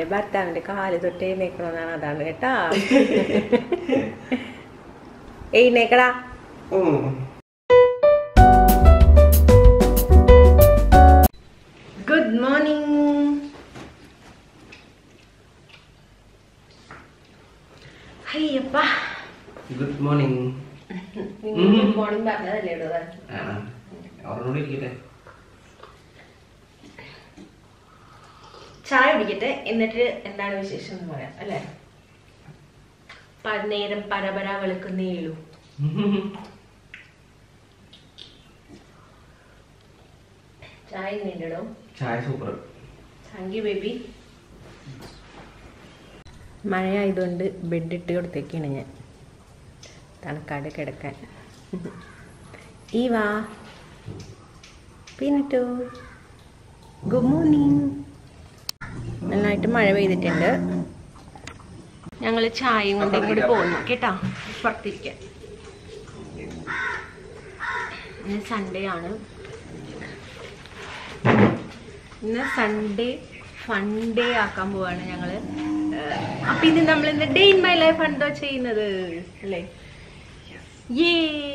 ഭർത്താവിന്റെ കാല് തൊട്ട് എഴുന്നേക്കണമെന്നാണ് അതാണ് കേട്ടാ എഴുന്നേക്കടാ good morning Ayyappa good morning good morning പറഞ്ഞതല്ലേ ഇടൂ അവരോട് ഇരിക്കട്ടെ ചായ കുടിക്കട്ടെ എന്നിട്ട് എന്താണ് വിശേഷം എന്ന് പറയാം അല്ലേ പ- നേരം പരപര വെളുക്കുന്നേയുള്ളൂ ചായ നീണ്ടിടും ചായ സൂപ്പർ താങ്ക് യു ബേബി മഴയായതുകൊണ്ട് ബെഡ് ഇട്ട് കൊടുത്തേക്കാണ് ഞാൻ തണുക്കാട് കിടക്കാൻ ഈ വാ പിന്നിട്ടു ഗുഡ് മോർണിംഗ് നന്നായിട്ട് മഴ പെയ്തിട്ടുണ്ട് ഞങ്ങൾ ചായയും കൊണ്ട് ഇങ്ങോട്ട് പോകുന്നു കേട്ടോ പുറത്തിരിക്കാൻ ഇന്ന് സൺഡേ ആണ് ഇന്ന് സൺഡേ ഫൺ ഡേ ആക്കാൻ പോവാണ് ഞങ്ങള് ഏഹ് അപ്പൊ ഇന്ന് നമ്മൾ ഇന്ന് ഡേ ഇൻ മൈ ലൈഫ് എന്തോ ചെയ്യുന്നത് അല്ലേ യേ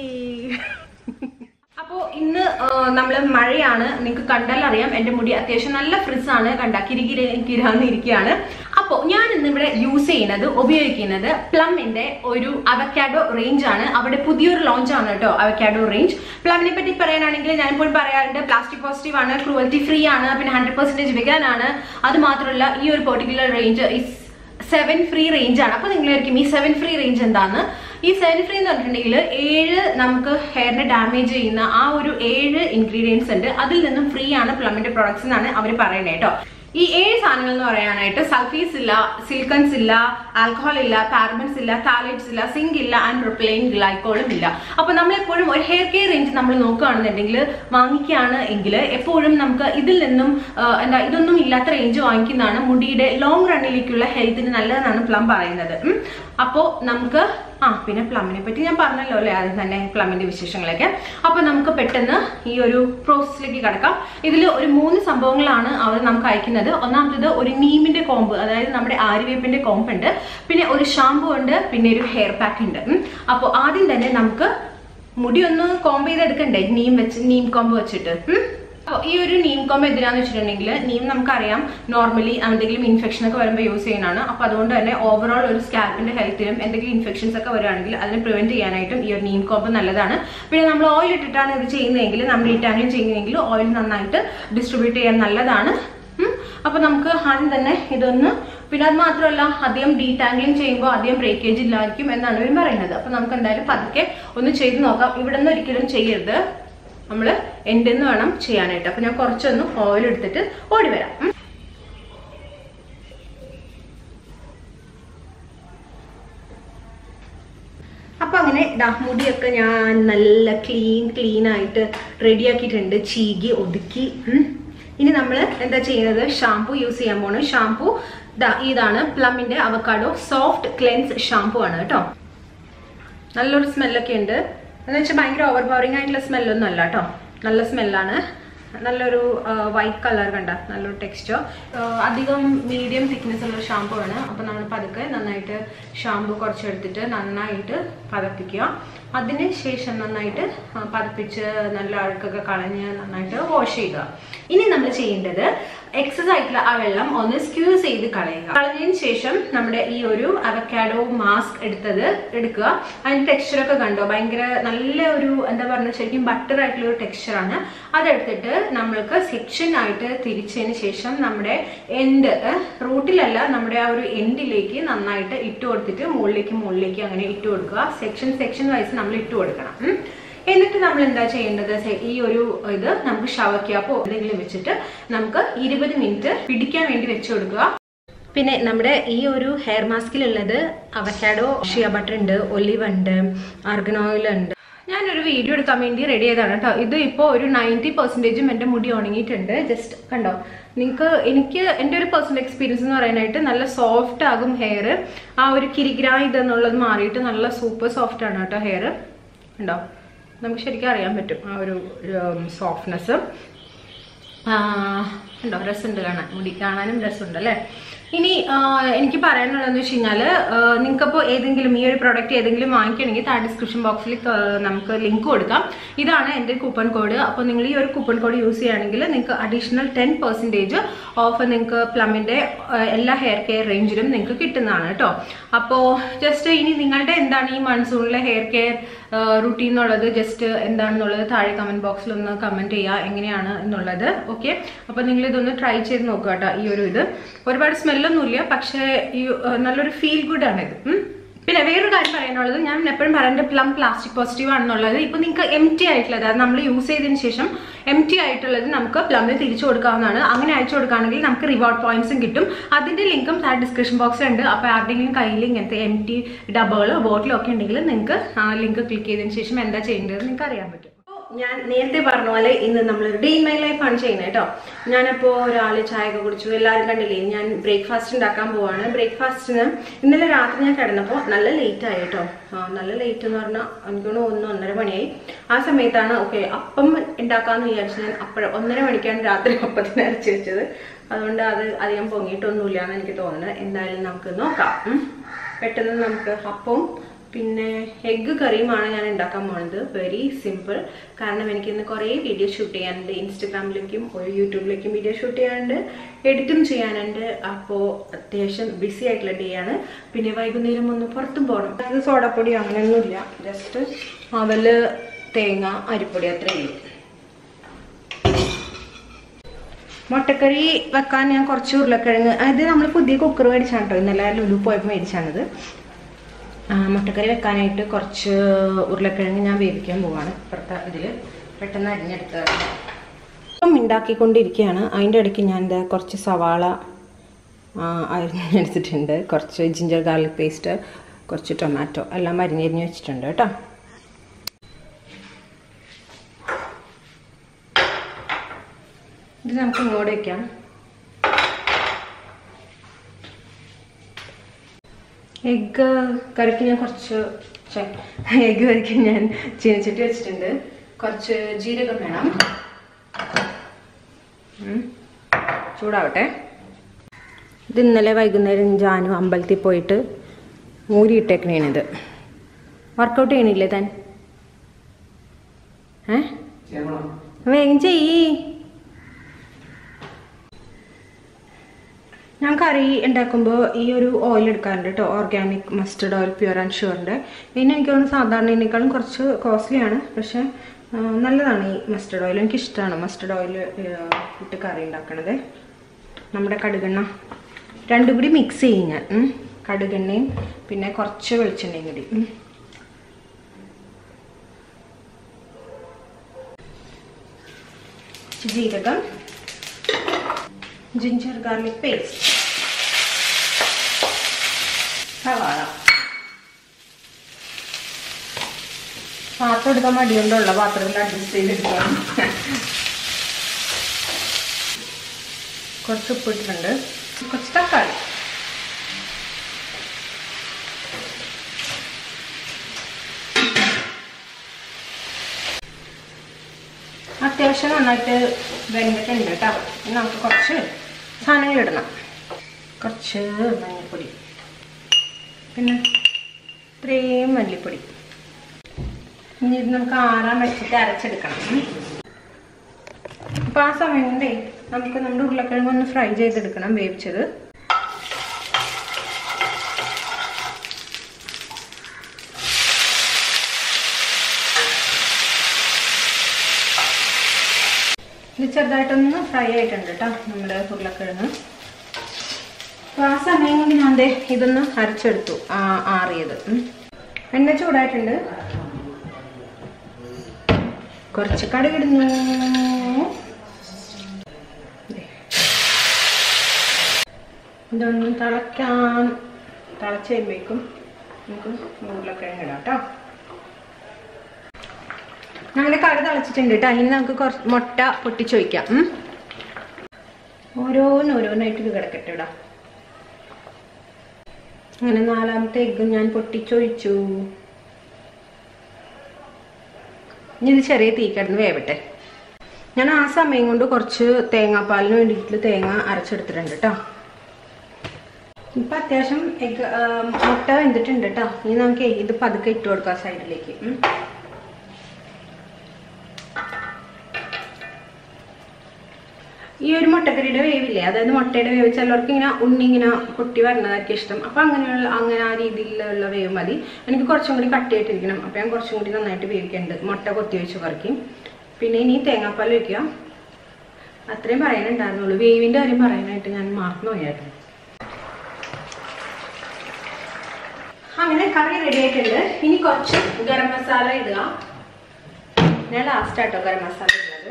അപ്പോ ഇന്ന് നമ്മൾ മഴയാണ് നിങ്ങൾക്ക് കണ്ടാൽ അറിയാം എന്റെ മുടി അത്യാവശ്യം നല്ല ഫ്രിസ് ആണ് കണ്ട കിരികിരാന്ന് ഇരിക്കുകയാണ് അപ്പോൾ ഞാൻ ഇന്ന് ഇവിടെ യൂസ് ചെയ്യുന്നത് ഉപയോഗിക്കുന്നത് പ്ലമിന്റെ ഒരു അവക്കാഡോ റേഞ്ച് ആണ് അവിടെ പുതിയൊരു ലോഞ്ച് ആണ് കേട്ടോ അവക്കാഡോ റേഞ്ച് പ്ലമിനെ പറ്റി പറയാനാണെങ്കിൽ ഞാൻ ഇപ്പോൾ പറയാറുണ്ട് പ്ലാസ്റ്റിക് പോസിറ്റീവ് ആണ് ക്രൂവൽറ്റി ഫ്രീ ആണ് പിന്നെ ഹൺഡ്രഡ് പെർസെന്റേജ് വെഗാൻ ആണ് അത് മാത്രമല്ല ഈ ഒരു particular range seven free range ആണ് അപ്പൊ നിങ്ങളായിരിക്കും ഈ സെവൻ ഫ്രീ റേഞ്ച് എന്താന്ന് ഈ സെവൻ ഫ്രീ എന്ന് പറഞ്ഞിട്ടുണ്ടെങ്കിൽ ഏഴ് നമുക്ക് ഹെയറിനെ ഡാമേജ് ചെയ്യുന്ന ആ ഒരു ഏഴ് ഇൻഗ്രീഡിയൻസ് ഉണ്ട് അതിൽ നിന്നും ഫ്രീ ആണ് പ്ലമിന്റെ പ്രോഡക്ട്സ് എന്നാണ് അവർ പറയുന്നത് കേട്ടോ ഈ ഏഴ് സാധനങ്ങൾ എന്ന് പറയാനായിട്ട് സൾഫീസ് ഇല്ല സിൽക്കൺസ് ഇല്ല ആൽക്കഹോൾ ഇല്ല പാരബൻസ് ഇല്ല താലേറ്റ്സ് ഇല്ല സിങ്ക് ഇല്ല ആൻഡ് റിപ്ലെയിൻ ഗ്ലൈക്കോളും ഇല്ല അപ്പൊ നമ്മൾ എപ്പോഴും ഒരു ഹെയർ കെയർ റേഞ്ച് നമ്മൾ നോക്കുകയാണെന്നുണ്ടെങ്കിൽ വാങ്ങിക്കുകയാണ് എങ്കിൽ എപ്പോഴും നമുക്ക് ഇതിൽ നിന്നും ആ, എന്താ ഇതൊന്നും ഇല്ലാത്ത റേഞ്ച് വാങ്ങിക്കുന്നതാണ് മുടിയുടെ ലോങ് റണ്ണിലേക്കുള്ള ഹെൽത്തിന് നല്ലതെന്നാണ് പ്ലം പറയുന്നത് ഉം. അപ്പോ നമുക്ക് ആ പിന്നെ പ്ലമ്മിനെ പറ്റി ഞാൻ പറഞ്ഞല്ലോ അല്ലേ ആദ്യം തന്നെ പ്ലമ്മിന്റെ വിശേഷങ്ങളൊക്കെ അപ്പൊ നമുക്ക് പെട്ടെന്ന് ഈ ഒരു പ്രോസസ്സിലേക്ക് കിടക്കാം ഇതിൽ ഒരു മൂന്ന് സംഭവങ്ങളാണ് അവർ നമുക്ക് അയക്കുന്നത് ഒന്നാമത്തേത് ഒരു നീമിന്റെ കോമ്പ് അതായത് നമ്മുടെ ആര്യവേപ്പിന്റെ കോമ്പ് ഉണ്ട് പിന്നെ ഒരു ഷാമ്പു ഉണ്ട് പിന്നെ ഒരു ഹെയർ പാക്ക് ഉണ്ട് അപ്പോൾ ആദ്യം തന്നെ നമുക്ക് മുടി ഒന്ന് കോമ്പ് ചെയ്തെടുക്കണ്ടേ നീം വെച്ച് നീം കോമ്പ് വെച്ചിട്ട് ഉം. അപ്പൊ ഈ ഒരു നീം കോമ്പ് എന്തിനാന്ന് വെച്ചിട്ടുണ്ടെങ്കിൽ നീം നമുക്കറിയാം നോർമലി എന്തെങ്കിലും ഇൻഫെക്ഷൻ ഒക്കെ വരുമ്പോൾ യൂസ് ചെയ്യുന്നതാണ് അപ്പൊ അതുകൊണ്ട് തന്നെ ഓവറോൾ ഒരു സ്കാൽപ്പിന്റെ ഹെൽത്തിനും എന്തെങ്കിലും ഇൻഫെക്ഷൻസ് ഒക്കെ വരികയാണെങ്കിൽ അതിനെ പ്രിവെന്റ് ചെയ്യാനായിട്ടും ഈ ഒരു നീം കോമ്പ് നല്ലതാണ് പിന്നെ നമ്മൾ ഓയിൽ ഇട്ടിട്ടാണ് ഇത് ചെയ്യുന്നതെങ്കിൽ നമ്മൾ ഇറ്റാങ്കിലും ചെയ്യുന്നതെങ്കിൽ ഓയിൽ നന്നായിട്ട് ഡിസ്ട്രിബ്യൂട്ട് ചെയ്യാൻ നല്ലതാണ് ഉം. അപ്പൊ നമുക്ക് ആദ്യം തന്നെ ഇതൊന്ന് പിന്നെ അത് മാത്രമല്ല അധികം ഡീടാംഗ്ലിംഗ് ചെയ്യുമ്പോൾ അധികം ബ്രേക്കേജ് ഇല്ലായിരിക്കും എന്നാണ് ഇവർ പറയുന്നത് അപ്പൊ നമുക്ക് എന്തായാലും പതുക്കെ ഒന്ന് ചെയ്ത് നോക്കാം ഇവിടെ നിന്ന് ഒരിക്കലും ചെയ്യരുത് നമ്മൾ എൻ്റെ നിന്ന് വേണം ചെയ്യാനായിട്ട് അപ്പൊ ഞാൻ കുറച്ചൊന്ന് ഓയിൽ എടുത്തിട്ട് ഓടി വരാം ഉം. അപ്പൊ അങ്ങനെ ദാ മുടിയൊക്കെ ഞാൻ നല്ല ക്ലീൻ ക്ലീൻ ആയിട്ട് റെഡിയാക്കിയിട്ടുണ്ട് ചീകി ഒതുക്കി ഉം. ഇനി നമ്മൾ എന്താ ചെയ്യുന്നത് ഷാംപൂ യൂസ് ചെയ്യാൻ പോണ് ഷാംപൂ ഇതാണ് പ്ലമിന്റെ അവക്കാഡോ സോഫ്റ്റ് ക്ലെൻസ് ഷാംപൂ ആണ് കേട്ടോ നല്ലൊരു സ്മെല്ലൊക്കെ ഉണ്ട് എന്ന് വെച്ചാൽ ഭയങ്കര ഓവർ പവറിംഗ് ആയിട്ടുള്ള സ്മെല്ലൊന്നും അല്ല കേട്ടോ നല്ല സ്മെല്ലാണ് നല്ലൊരു വൈറ്റ് കളർ കണ്ട നല്ലൊരു ടെക്സ്ചർ അധികം മീഡിയം തിക്നെസ് ഉള്ള ഷാമ്പു ആണ് അപ്പോൾ നമ്മൾ പതുക്കെ നന്നായിട്ട് ഷാമ്പു കുറച്ചെടുത്തിട്ട് നന്നായിട്ട് പതപ്പിക്കുക അതിന് ശേഷം നന്നായിട്ട് ആ, പതപ്പിച്ച് നല്ല അഴുക്കൊക്കെ കളഞ്ഞ് നന്നായിട്ട് വാഷ് ചെയ്യുക ഇനി നമ്മൾ ചെയ്യേണ്ടത് എക്സസ് ആയിട്ടുള്ള ആ വെള്ളം ഒന്ന് സ്ക്യൂസ് ചെയ്ത് കളയുക കളഞ്ഞതിന് ശേഷം നമ്മുടെ ഈ ഒരു അവക്കാഡോ മാസ്ക് എടുത്തത് എടുക്കുക അതിന്റെ ടെക്സ്ചർ ഒക്കെ കണ്ടോ ഭയങ്കര നല്ല ഒരു എന്താ പറയുക ശരിക്കും ബട്ടർ ആയിട്ടുള്ള ഒരു ടെക്സ്ചർ ആണ് അതെടുത്തിട്ട് നമ്മൾക്ക് സെക്ഷൻ ആയിട്ട് തിരിച്ചതിന് ശേഷം നമ്മുടെ എൻഡ് റൂട്ടിലല്ല നമ്മുടെ ആ ഒരു എൻഡിലേക്ക് നന്നായിട്ട് ഇട്ട് കൊടുത്തിട്ട് മുകളിലേക്ക് മുകളിലേക്ക് അങ്ങനെ ഇട്ട് കൊടുക്കുക സെക്ഷൻ സെക്ഷൻ വൈസ് നമ്മൾ ഇട്ട് കൊടുക്കണം ഉം. എന്നിട്ട് നമ്മൾ എന്താ ചെയ്യേണ്ടത് സെ- ഈ ഒരു ഇത് നമുക്ക് ഷവർ ക്യാപ്പോ എന്തെങ്കിലും വെച്ചിട്ട് നമുക്ക് ഇരുപത് മിനിറ്റ് പിടിക്കാൻ വേണ്ടി വെച്ച് കൊടുക്കുക പിന്നെ നമ്മുടെ ഈ ഒരു ഹെയർ മാസ്കിലുള്ളത് അവക്കാഡോ ഷിയ ബട്ടർ ഉണ്ട് ഒലിവ് ഉണ്ട് ആർഗൻ ഓയിൽ ഉണ്ട് ഞാനൊരു വീഡിയോ എടുക്കാൻ വേണ്ടി റെഡി ചെയ്തതാണ് കേട്ടോ ഇത് ഇപ്പോൾ ഒരു നയൻറ്റി പെർസെൻറ്റേജും എൻ്റെ മുടി ഉണങ്ങിയിട്ടുണ്ട് ജസ്റ്റ് കണ്ടോ നിങ്ങൾക്ക് എനിക്ക് എൻ്റെ ഒരു പേഴ്സണൽ എക്സ്പീരിയൻസ് എന്ന് പറയാനായിട്ട് നല്ല സോഫ്റ്റ് ആകും ഹെയർ ആ ഒരു കിരിഗ്രാ ഇതെന്നുള്ളത് മാറിയിട്ട് നല്ല സൂപ്പർ സോഫ്റ്റ് ആണ് കേട്ടോ ഹെയർ ഉണ്ടോ നമുക്ക് ശരിക്കും അറിയാൻ പറ്റും ആ ഒരു സോഫ്റ്റ്നെസ് ഉണ്ടോ രസമുണ്ട് കാണാൻ മുടി കാണാനും രസമുണ്ട് അല്ലേ ഇനി ആ, എനിക്ക് പറയാനുള്ളതെന്ന് വെച്ച് കഴിഞ്ഞാൽ നിങ്ങൾക്കപ്പോൾ ഏതെങ്കിലും ഈ ഒരു പ്രോഡക്റ്റ് ഏതെങ്കിലും വാങ്ങിക്കണമെങ്കിൽ താഴെ ഡിസ്ക്രിപ്ഷൻ ബോക്സിൽ നമുക്ക് ലിങ്ക് കൊടുക്കാം ഇതാണ് എൻ്റെ കൂപ്പൺ കോഡ് അപ്പോൾ നിങ്ങൾ ഈ ഒരു കൂപ്പൺ കോഡ് യൂസ് ചെയ്യുകയാണെങ്കിൽ നിങ്ങൾക്ക് അഡീഷണൽ ടെൻ പെർസെൻറ്റേജ് ഓഫ് നിങ്ങൾക്ക് പ്ലമിൻ്റെ എല്ലാ ഹെയർ കെയർ റേഞ്ചിലും നിങ്ങൾക്ക് കിട്ടുന്നതാണ് കേട്ടോ അപ്പോൾ ജസ്റ്റ് ഇനി നിങ്ങളുടെ എന്താണ് ഈ മൺസൂണിലെ ഹെയർ കെയർ റുട്ടീൻ എന്നുള്ളത് ജസ്റ്റ് എന്താണെന്നുള്ളത് താഴെ കമൻറ്റ് ബോക്സിൽ ഒന്ന് കമൻറ്റ് ചെയ്യുക എങ്ങനെയാണ് എന്നുള്ളത് ഓക്കെ അപ്പോൾ നിങ്ങൾ ഇതൊന്ന് ട്രൈ ചെയ്ത് നോക്കുക കേട്ടോ ഈ ഒരു ഇത് ഒരുപാട് സ്മെല്ലൊന്നുമില്ല പക്ഷേ ഈ ആ, നല്ലൊരു ഫീൽ ഗുഡ് ആണിത് ഉം. പിന്നെ വേറൊരു കാര്യം പറയാനുള്ളത് ഞാൻ എപ്പോഴും പറയുന്നത് പ്ലം പ്ലാസ്റ്റിക് പോസിറ്റീവ് ആണെന്നുള്ളത് ഇപ്പൊ നിങ്ങൾക്ക് എം ടി ആയിട്ടുള്ളത് അത് നമ്മൾ യൂസ് ചെയ്തതിന് ശേഷം എം ടി ആയിട്ടുള്ളത് നമുക്ക് പ്ലമിന് തിരിച്ചു കൊടുക്കാവുന്നതാണ് അങ്ങനെ അയച്ചു കൊടുക്കുകയാണെങ്കിൽ നമുക്ക് റിവാർഡ് പോയിന്റ്സും കിട്ടും അതിന്റെ ലിങ്കും താഴെ ഡിസ്ക്രിപ്ഷൻ ബോക്സിൽ ഉണ്ട് അപ്പോൾ ആരുടെയെങ്കിലും കയ്യിൽ ഇങ്ങനത്തെ എം ടി ഡബകളോ ബോട്ടിലോ ഒക്കെ ഉണ്ടെങ്കിൽ നിങ്ങൾക്ക് ആ ലിങ്ക് ക്ലിക്ക് ചെയ്തതിന് ശേഷം എന്താ ചെയ്യേണ്ടത് നിങ്ങൾക്ക് അറിയാൻ പറ്റും അപ്പോൾ ഞാൻ നേരത്തെ പറഞ്ഞ പോലെ ഇന്ന് നമ്മളൊരു ഡേ ഇൻ മൈ ലൈഫാണ് ചെയ്യുന്നത് കേട്ടോ ഞാനപ്പോൾ ഒരാൾ ചായ ഒക്കെ കുടിച്ചു എല്ലാവരും കണ്ടില്ലേ ഞാൻ ബ്രേക്ക്ഫാസ്റ്റ് ഉണ്ടാക്കാൻ പോവാണ് ബ്രേക്ക്ഫാസ്റ്റിന് ഇന്നലെ രാത്രി ഞാൻ കിടന്നപ്പോൾ നല്ല ലേറ്റ് ആയി കേട്ടോ ആ, നല്ല ലേറ്റ് എന്ന് പറഞ്ഞാൽ എനിക്ക് തോന്നുന്നു ഒന്ന് ഒന്നര മണിയായി ആ സമയത്താണ് ഓക്കെ അപ്പം ഉണ്ടാക്കാമെന്ന് വിചാരിച്ചു ഞാൻ അപ്പോഴ ഒന്നര മണിക്കാണ് രാത്രി അപ്പത്തിന് അരച്ച് വെച്ചത് അതുകൊണ്ട് അത് അധികം പൊങ്ങിയിട്ടൊന്നുമില്ല എന്ന് എനിക്ക് തോന്നുന്നത് എന്തായാലും നമുക്ക് നോക്കാം ഉം. പെട്ടെന്ന് നമുക്ക് അപ്പവും പിന്നെ എഗ്ഗ് കറിയുമാണ് ഞാൻ ഉണ്ടാക്കാൻ പോണത് വെരി സിമ്പിൾ കാരണം എനിക്ക് ഇന്ന് കുറേ വീഡിയോ ഷൂട്ട് ചെയ്യാനുണ്ട് ഇൻസ്റ്റഗ്രാമിലേക്കും ഒരു യൂട്യൂബിലേക്കും വീഡിയോ ഷൂട്ട് ചെയ്യാനുണ്ട് എഡിറ്റും ചെയ്യാനുണ്ട് അപ്പോൾ അത്യാവശ്യം ബിസി ആയിട്ടുള്ള ഡേ ആണ് പിന്നെ വൈകുന്നേരം ഒന്ന് പുറത്തും പോകണം അത് സോഡപ്പൊടി അങ്ങനെയൊന്നുമില്ല ജസ്റ്റ് അവല് തേങ്ങ അരിപ്പൊടി അത്രയേ ഉള്ളൂ മുട്ടക്കറി വെക്കാൻ ഞാൻ കുറച്ച് ഉരുളക്കിഴങ്ങ് അത് നമ്മൾ പുതിയ കുക്കർ മേടിച്ചാണ് കേട്ടോ ഇന്നലെ ലുലു പോയപ്പോൾ മേടിച്ചാണത് ആ, മുട്ടക്കറി വെക്കാനായിട്ട് കുറച്ച് ഉരുളക്കിഴങ്ങ് ഞാൻ വേവിക്കാൻ പോവാണ് ഇപ്പുറത്തെ ഇതിൽ പെട്ടെന്ന് അരിഞ്ഞെടുത്തതാണ് ഇപ്പം ഉണ്ടാക്കിക്കൊണ്ടിരിക്കുകയാണ് അതിൻ്റെ ഇടയ്ക്ക് ഞാൻ എന്താ കുറച്ച് സവാള ആ, അരിഞ്ഞെടുത്തിട്ടുണ്ട് കുറച്ച് ജിഞ്ചർ ഗാർലിക് പേസ്റ്റ് കുറച്ച് ടൊമാറ്റോ എല്ലാം അരിഞ്ഞരിഞ്ഞ് വെച്ചിട്ടുണ്ട് കേട്ടോ ഇത് നമുക്ക് ഇങ്ങോട്ട് വയ്ക്കാം എഗ്ഗ് കറിക്ക് ഞാൻ കുറച്ച് എഗ്ഗ് കറിക്ക് ഞാൻ ചീനച്ചട്ടി വെച്ചിട്ടുണ്ട് കുറച്ച് ജീരകം വേണം ഉം. ചൂടാവട്ടെ ഇത് ഇന്നലെ വൈകുന്നേരം ജാനു അമ്പലത്തിൽ പോയിട്ട് മൂരിയിട്ടേക്കണേണിത് വർക്കൗട്ട് ചെയ്യണില്ലേ താൻ ഏ ചെയ്യണം വേഗം ചെയ്യ് ഞാൻ കറി ഉണ്ടാക്കുമ്പോൾ ഈ ഒരു ഓയിൽ എടുക്കാറുണ്ട് കേട്ടോ organic mustard oil pure and ഷുവറിൻ്റെ പിന്നെ എനിക്ക് തോന്നുന്നു സാധാരണേനേക്കാളും കുറച്ച് കോസ്റ്റ്ലിയാണ് പക്ഷേ ആ, നല്ലതാണ് ഈ മസ്റ്റർഡ് ഓയിൽ എനിക്ക് ഇഷ്ടമാണ് മസ്റ്റർഡ് ഓയിൽ ഇട്ട് കറി ഉണ്ടാക്കണത് നമ്മുടെ കടുകെണ്ണ രണ്ടും കൂടി മിക്സ് ചെയ്യും ഞാൻ ഉം. കടുകെണ്ണയും പിന്നെ കുറച്ച് വെളിച്ചെണ്ണയും കൂടി ഉം. കുറച്ച് ജീരകം ജിഞ്ചർ ഗാർലിക് പേസ്റ്റ് സവാള പാത്രം എടുക്കാൻ മടിയുണ്ടുള്ള പാത്രത്തിൽ അഡ്ജസ്റ്റ് ചെയ്തെടുക്കണം കുറച്ച് ഉപ്പിട്ടിട്ടുണ്ട് കുറച്ച് തക്കാളി അത്യാവശ്യം നന്നായിട്ട് വെന്തിട്ടുണ്ട് കേട്ടോ ഇനി നമുക്ക് കുറച്ച് സാധനങ്ങൾ ഇടണം കുറച്ച് മഞ്ഞൾപ്പൊടി പിന്നെ ഇത്രയും മല്ലിപ്പൊടി ഇനി ഇത് നമുക്ക് ആറാൻ വെച്ചിട്ട് അരച്ചെടുക്കണം അപ്പം ആ സമയം കൊണ്ടേ നമുക്ക് നമ്മുടെ ഉരുളക്കിഴങ്ങ് ഒന്ന് ഫ്രൈ ചെയ്തെടുക്കണം വേവിച്ചത് ഇത് ചെറുതായിട്ടൊന്ന് ഫ്രൈ ആയിട്ടുണ്ട് കേട്ടോ നമ്മുടെ ഉരുളക്കിഴങ്ങ് അപ്പോൾ ആ സമയം കൊണ്ട് ഞാൻ ദേ ഇതൊന്ന് അരച്ചെടുത്തു ആ ആറിയത് ഉം. എണ്ണ ചൂടായിട്ടുണ്ട് കുറച്ച് കടുകിടുന്നു ദേ. ഇതൊന്ന് തിളക്കാൻ തിളച്ച് കഴിയുമ്പോഴേക്കും നമുക്ക് ഉരുളക്കിഴങ്ങ് ഇടാം കേട്ടോ നമ്മുടെ കറി തിളച്ചിട്ടുണ്ട് കേട്ടോ ഇനി നമുക്ക് കുറച്ച് മുട്ട പൊട്ടിച്ച് വയ്ക്കാം ഉം. ഓരോന്നോരോന്നായിട്ട് ഇത് കിടക്കട്ടെ ഇടാം അങ്ങനെ നാലാമത്തെ എഗ്ഗ് ഞാൻ പൊട്ടിച്ചൊഴിച്ചു ഇനി ഇത് ചെറിയ തീ കിടന്ന് വേവട്ടെ ഞാൻ ആ സമയം കൊണ്ട് കുറച്ച് തേങ്ങാപ്പാലിന് വേണ്ടിയിട്ട് തേങ്ങ അരച്ചെടുത്തിട്ടുണ്ട് കേട്ടോ ഇപ്പൊ അത്യാവശ്യം egg, ആ, മുട്ട വെന്തിട്ടുണ്ട് കേട്ടോ ഇനി നമുക്ക് ഇത് പതുക്കെ ഇട്ട് കൊടുക്കാം സൈഡിലേക്ക് ഉം. ഈ ഒരു മുട്ടക്കറിയുടെ വേവില്ലേ അതായത് മുട്ടയുടെ വേവ് ചിലർക്ക് ഇങ്ങനെ ഉണ്ണി ഇങ്ങനെ പൊട്ടി വരുന്നതായിരിക്കും ഇഷ്ടം അപ്പൊ അങ്ങനെയുള്ള അങ്ങനെ ആ രീതിയിലുള്ള വേവ് മതി എനിക്ക് കുറച്ചും കൂടി കട്ടിയായിട്ടിരിക്കണം അപ്പൊ ഞാൻ കുറച്ചും കൂടി നന്നായിട്ട് വേവിക്കുന്നുണ്ട് മുട്ട കൊത്തി വെച്ച് കറക്കി പിന്നെ ഇനി തേങ്ങാപ്പാൽ വെക്കുക അത്രയും പറയാനുണ്ടായിരുന്നുള്ളൂ വേവിന്റെ കാര്യം പറയാനായിട്ട് ഞാൻ മറന്നു പോയായിരുന്നു അങ്ങനെ കറി റെഡി ആയിട്ടുണ്ട് ഇനി കുറച്ച് ഗരം മസാല ഇടുക ഞാൻ ലാസ്റ്റ് ആട്ടോ ഗരം മസാല ഇടുന്നത്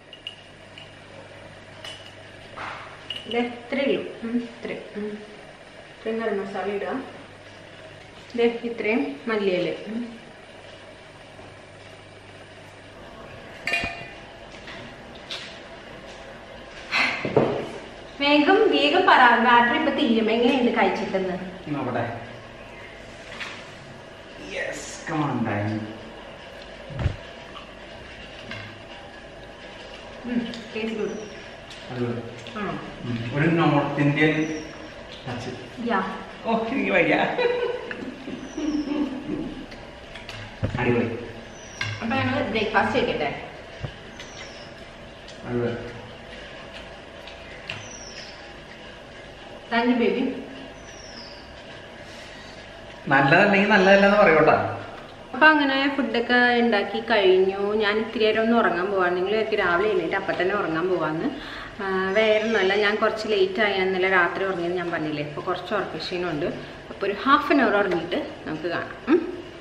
ഇത് ഇത്രയേ ഉള്ളൂ ഉം, ഇത്രയും ഉം. ഇത്രയും ഗരം മസാല ഇടുക ഇത് ഇത്രയും മല്ലിയില ഉം. വേഗം വേഗം പറ ബാറ്ററി ഇപ്പൊ തീരും എങ്ങനെയുണ്ട് കഴിച്ചിട്ടെന്ന് നോക്കട്ടെ yes come on dine taste good അടിപൊളി ആണോ ഉം. ഒരു നോർത്ത് ഇന്ത്യൻ ടച്ച് യാ ഓ എനിക്ക് വയ്യ അടിപൊളി അപ്പൊ ഞങ്ങൾ ബ്രേക്ക്ഫാസ്റ്റ് കഴിക്കട്ടെ അടിപൊളി താങ്ക് യു ബേബി നല്ലതല്ലെങ്കിൽ നല്ലതല്ലെന്ന് പറയൂട്ടാ അപ്പൊ അങ്ങനെ ഫുഡൊക്കെ ഉണ്ടാക്കി കഴിഞ്ഞു ഞാൻ ഇത്തിരി നേരം ഒന്ന് ഉറങ്ങാൻ പോവാണ് നിങ്ങൾ എനിക്ക് രാവിലെ എഴുന്നേറ്റ് അപ്പം തന്നെ ഉറങ്ങാൻ പോവാന്ന് ആ, വേറെ ഒന്നുമല്ല ഞാൻ കുറച്ച് ലേറ്റ് ആയി ഇന്നലെ രാത്രി ഉറങ്ങിയത് ഞാൻ പറഞ്ഞില്ലേ ഇപ്പോൾ കുറച്ച് ഉറക്കക്ഷീണമുണ്ട് അപ്പോൾ ഒരു ഹാഫ് ആൻ അവർ ഉറങ്ങിയിട്ട് നമുക്ക് കാണാം ഉം?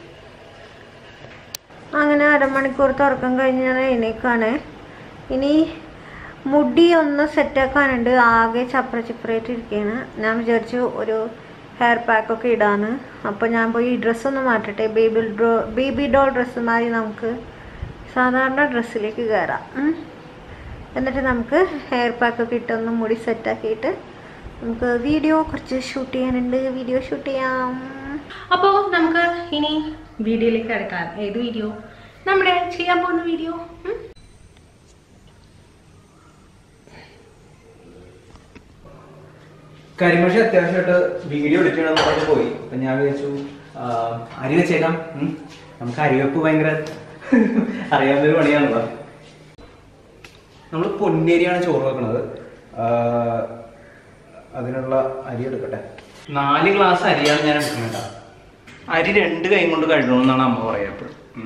അങ്ങനെ അരമണിക്കൂറത്തെ ഉറക്കം കഴിഞ്ഞ് ഞാൻ എണീക്കാണ് ഇനി മുടി ഒന്ന് സെറ്റാക്കാനുണ്ട് ആകെ ചപ്ര ചിപ്രയായിട്ട് ഇരിക്കുകയാണ് ഞാൻ വിചാരിച്ചു ഒരു ഹെയർ പാക്കൊക്കെ ഇടാന്ന് അപ്പോൾ ഞാൻ പോയി ഈ ഡ്രസ്സൊന്ന് മാറ്റട്ടെ ബേബി ഡ്രോ ബേബി ഡോൾ ഡ്രസ്സ് മാറി നമുക്ക് സാധാരണ ഡ്രസ്സിലേക്ക് കയറാം ഉം. എന്നിട്ട് നമുക്ക് ഹെയർ പാക്കൊക്കെ ഇട്ടൊന്ന് മുടി സെറ്റാക്കിയിട്ട് നമുക്ക് വീഡിയോ കുറച്ച് ഷൂട്ട് ചെയ്യാനുണ്ട് വീഡിയോ ഷൂട്ട് ചെയ്യാം അപ്പോൾ നമുക്ക് ഇനി വീഡിയോയിലേക്ക് കിടക്കാം ഏത് വീഡിയോ നമ്മുടെ ചെയ്യാൻ പോകുന്ന വീഡിയോ ഉം? കരിമഷി അത്യാവശ്യമായിട്ട് വീഡിയോ എഡിറ്റ് ചെയ്യണമെന്ന് പറഞ്ഞ് പോയി അപ്പൊ ഞാൻ വിചാരിച്ചു ആ, അരി വെച്ചേക്കാം ഉം. നമുക്ക് അരിവെപ്പ് ഭയങ്കര അറിയാവുന്നൊരു പണിയാണല്ലോ നമ്മൾ പൊന്നേരിയാണ് ചോറ് വെക്കുന്നത് ആ, അതിനുള്ള അരി എടുക്കട്ടെ നാല് ഗ്ലാസ് അരിയാണ് ഞാൻ എടുക്കുന്നത് കേട്ടോ. അരി രണ്ട് കൈ കൊണ്ട് കഴുകണമെന്നാണ് അമ്മ പറയാ എപ്പോഴും ഉം.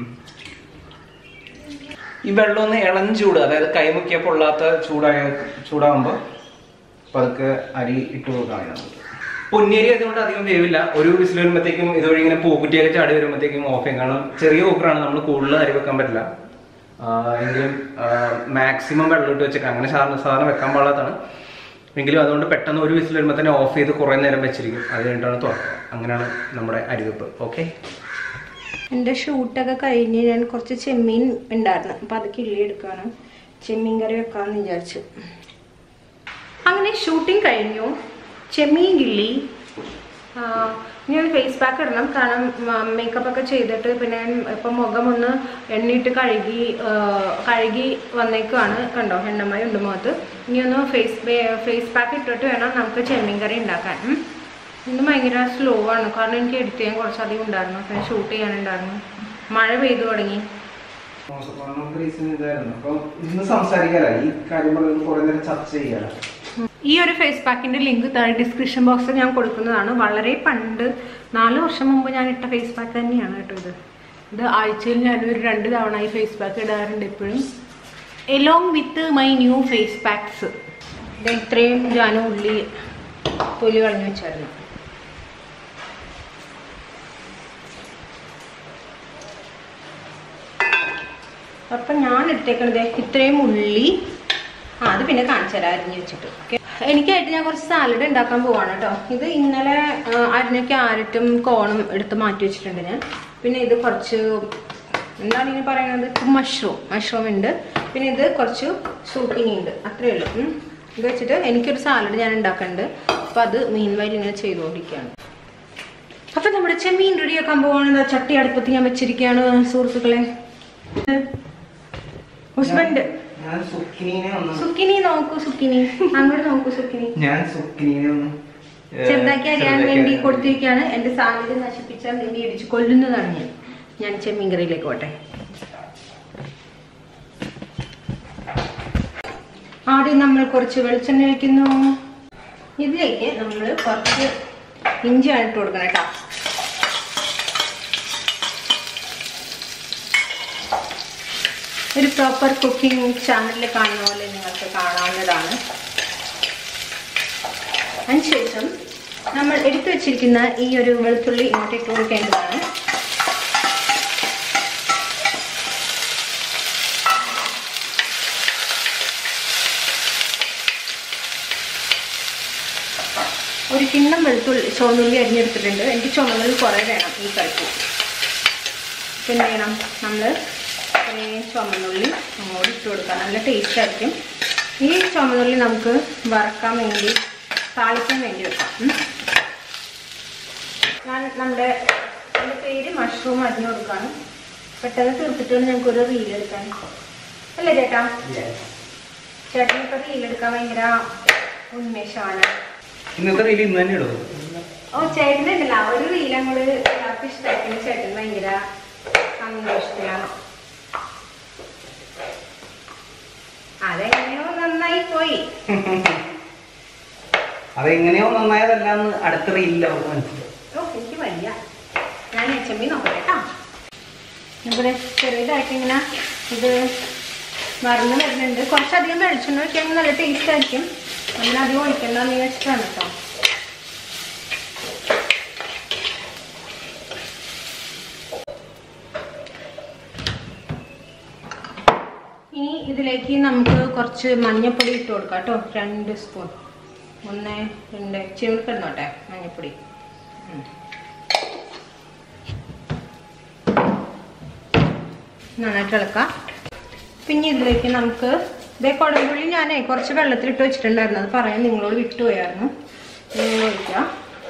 ഈ വെള്ളം ഒന്ന് ഇളം ചൂട് അതായത് കൈമുക്കിയ പൊള്ളാത്ത ചൂടായ ചൂടാകുമ്പോൾ പതുക്കെ അരി ഇട്ട് കൊടുക്കാൻ നമുക്ക് പൊന്നേരി അതുകൊണ്ട് അധികം വേവില്ല ഒരു വിസിൽ വരുമ്പോഴത്തേക്കും ഇതുവഴി ഇങ്ങനെ പൂക്കുറ്റിയൊക്കെ ചാടി വരുമ്പോഴത്തേക്കും ഓഫ് ചെയ്യും കാരണം ചെറിയ കുക്കറാണ് നമ്മൾ കൂടുതൽ അരി വെക്കാൻ പറ്റില്ല ആ, എങ്കിലും മാക്സിമം വെള്ളം ഇട്ട് വെച്ചേക്കാം അങ്ങനെ സാധാരണ സാധാരണ വെക്കാൻ പാടാത്തതാണ് എങ്കിലും അതുകൊണ്ട് പെട്ടെന്ന് ഒരു വിസിൽ വരുമ്പോൾ തന്നെ ഓഫ് ചെയ്ത് കുറേ നേരം വെച്ചിരിക്കും അത് കഴിഞ്ഞിട്ടാണ് തുറക്കുക അങ്ങനെയാണ് നമ്മുടെ അരിവെപ്പ് ഓക്കെ എൻ്റെ ഷൂട്ടൊക്കെ കഴിഞ്ഞ് ഞാൻ കുറച്ച് ചെമ്മീൻ ഉണ്ടായിരുന്നു അപ്പോൾ അത് കിള്ളി എടുക്കുകയാണ് ചെമ്മീൻ കറി വെക്കാമെന്ന് വിചാരിച്ചു അങ്ങനെ ഷൂട്ടിംഗ് കഴിഞ്ഞു ചെമ്മീൻ കിള്ളി ആ, ഞാൻ ഫേസ് പാക്ക് ഇടണം കാരണം മേക്കപ്പ് ഒക്കെ ചെയ്തിട്ട് പിന്നെ ഞാൻ ഇപ്പം മുഖം ഒന്ന് എണ്ണയിട്ട് കഴുകി ആ, കഴുകി വന്നേക്കുവാണ് കണ്ടോ എണ്ണമയം ഉണ്ട് മുഖത്ത് ഇനി ഒന്ന് ഫേസ് ഫേസ് പാക്ക് ഇട്ടിട്ട് വേണം നമുക്ക് ചെമ്മീൻ കറി ഉണ്ടാക്കാൻ ഉം. ഇന്ന് ഭയങ്കര സ്ലോ ആണ് കാരണം എനിക്ക് എഡിറ്റ് ചെയ്യാൻ കുറച്ചധികം ഉണ്ടായിരുന്നു പിന്നെ ഷൂട്ട് ചെയ്യാനുണ്ടായിരുന്നു മഴ പെയ്തു തുടങ്ങി റീസൺ ഇതായിരുന്നു അപ്പം ഇന്ന് സംസാരിക്കാല ഈ കാര്യങ്ങൾ കുറെ നേരം ചർച്ച ചെയ്യാലോ ഈ ഒരു ഫേസ് പാക്കിന്റെ ലിങ്ക് താഴെ ഡിസ്ക്രിപ്ഷൻ ബോക്സിൽ ഞാൻ കൊടുക്കുന്നതാണ് വളരെ പണ്ട് നാല് വർഷം മുമ്പ് ഞാൻ ഇട്ട ഫേസ് പാക്ക് തന്നെയാണ് കേട്ടോ ഇത് ഇത് ആഴ്ചയിൽ ഞാനൊരു രണ്ട് തവണ ഈ ഫേസ് പാക്ക് ഇടാറുണ്ട് എപ്പോഴും along with my new face packs ഇത് ഇത്രയും ഞാൻ ഉള്ളി തൊലി കളഞ്ഞു വെച്ചായിരുന്നു അപ്പം ഞാൻ എടുത്തേക്കണത് ഇത്രയും ഉള്ളി ആ അത് പിന്നെ കാണിച്ചു തരാം അരിഞ്ഞ് വെച്ചിട്ട് ഓക്കെ എനിക്കായിട്ട് ഞാൻ കുറച്ച് സാലഡ് ഉണ്ടാക്കാൻ പോവാണ് കേട്ടോ ഇത് ഇന്നലെ ആ, അരിഞ്ഞ ക്യാരറ്റും കോണും എടുത്ത് മാറ്റി വെച്ചിട്ടുണ്ട് ഞാൻ പിന്നെ ഇത് കുറച്ച് എന്താണ് ഇനി പറയുന്നത് മഷ്റൂം മഷ്റൂം ഉണ്ട് പിന്നെ ഇത് കുറച്ച് സൂക്കിനി ഉണ്ട് അത്രയേ ഉള്ളൂ ഉം. ഇത് വെച്ചിട്ട് എനിക്കൊരു സാലഡ് ഞാൻ ഉണ്ടാക്കുന്നുണ്ട് അപ്പം അത് മീൻ വയൽ ഇങ്ങനെ ചെയ്തുകൊണ്ടിരിക്കുകയാണ് അപ്പം നമ്മുടെ ചെമ്മീൻ റെഡിയാക്കാൻ പോവാണ് ചട്ടി അടുപ്പത്ത് ഞാൻ വെച്ചിരിക്കുകയാണ് സുഹൃത്തുക്കളെ ഹസ്ബൻഡ് ഞാൻ സുക്കിനെ ഒന്ന് സുക്കിനി നോക്കൂ സുക്കിനി അങ്ങോട്ട് നോക്കൂ സുക്കിനി ഞാൻ സുക്കിനെ ഒന്ന് ഏ, ചെറുതാക്കി അരിയാൻ ചെറുതാക്കി വേണ്ടി അരിയാൻ കൊടുത്തിരിക്കുകയാണ് എന്റെ സാന്നിധ്യം നശിപ്പിച്ചാൽ നിന്നെ ഇടിച്ച് കൊല്ലുന്നതാണ് ഞാൻ ഞാൻ ചെമ്മീൻ കറിയിലേക്ക് പോട്ടെ ആദ്യം നമ്മൾ കുറച്ച് വെളിച്ചെണ്ണ ഒഴിക്കുന്നു ഇതിലേക്ക് നമ്മൾ കുറച്ച് ഇഞ്ചിയാണ് ഇട്ട് കൊടുക്കണം കേട്ടോ ഒരു പ്രോപ്പർ കുക്കിംഗ് ചാനലിൽ കാണുന്ന പോലെ നിങ്ങൾക്ക് കാണാവുന്നതാണ് അതിനുശേഷം നമ്മൾ എടുത്തു വെച്ചിരിക്കുന്ന ഈ ഒരു വെളുത്തുള്ളി ഇങ്ങോട്ട് ഇട്ട് കൊടുക്കേണ്ടതാണ് ഒരു കിണ്ണം വെളുത്തുള്ളി ചുവന്നുള്ളി അരിഞ്ഞെടുത്തിട്ടുണ്ട് എനിക്ക് ചുമന്നുള്ളി കുറേ വേണം ഈ കറിക്ക് പിന്നെ ചെയ്യണം നമ്മൾ ഇത്രയും ചുമന്നുള്ളി അങ്ങോട്ട് ഇട്ട് കൊടുക്കാം നല്ല ടേസ്റ്റ് ആയിരിക്കും ഈ ചുമന്നുള്ളി നമുക്ക് വറക്കാൻ വേണ്ടി താളിക്കാൻ വേണ്ടി വെക്കാം ഉം. ഞാൻ നമ്മുടെ എൻ്റെ പേര് മഷ്റൂം അരിഞ്ഞു കൊടുക്കാണ് പെട്ടെന്ന് തീർത്തിട്ടാണ് ഞങ്ങൾക്ക് ഒരു റീൽ എടുക്കാൻ അല്ലേ ചേട്ടാ ചേട്ടൻ ഇപ്പൊ റീൽ എടുക്കാൻ ഭയങ്കര ഉന്മേഷമാണ് ഇന്നത്തെ റീൽ ഇന്ന് തന്നെ ഇടും ഓ ചേട്ടനുണ്ടല്ല ഒരു റീൽ അങ്ങോട്ട് എല്ലാവർക്കും ഇഷ്ടമായിരിക്കും ചേട്ടൻ ഭയങ്കര സന്തോഷത്തിലാണ് അതെങ്ങനെയോ നന്നായി പോയി അതെങ്ങനെയോ നന്നായതല്ലാന്ന് അടുത്ത റീലിൽ അവർക്ക് മനസ്സിലാവും ഓ എനിക്ക് വയ്യ ഞാൻ ചെമ്മീൻ നോക്കട്ടെ കേട്ടോ ഇവിടെ ചെറിയതായിട്ട് ഇങ്ങനെ ഇത് മറന്ന് വരുന്നുണ്ട് കുറച്ചധികം വെളിച്ചെണ്ണ ഒഴിക്കുകയാണെങ്കിൽ നല്ല ടേസ്റ്റ് ആയിരിക്കും നമ്മൾ അധികം ഒഴിക്കണ്ടെന്ന് വെച്ചിട്ടാണ് കേട്ടോ ഇനി ഇതിലേക്ക് നമുക്ക് കുറച്ച് മഞ്ഞൾപ്പൊടി ഇട്ട് കൊടുക്കാം കേട്ടോ രണ്ട് സ്പൂൺ ഒന്ന് രണ്ട് ചെവിൽ കിടന്നോട്ടെ മഞ്ഞൾപ്പൊടി ഉം. നന്നായിട്ട് ഇളക്കാം പിന്നെ ഇതിലേക്ക് നമുക്ക് ഇതേ കുടംപുള്ളി ഞാനേ കുറച്ച് വെള്ളത്തിലിട്ട് വെച്ചിട്ടുണ്ടായിരുന്നു അത് പറയാൻ നിങ്ങളോട് വിട്ടുപോയായിരുന്നു നിങ്ങൾ ഒഴിക്കാം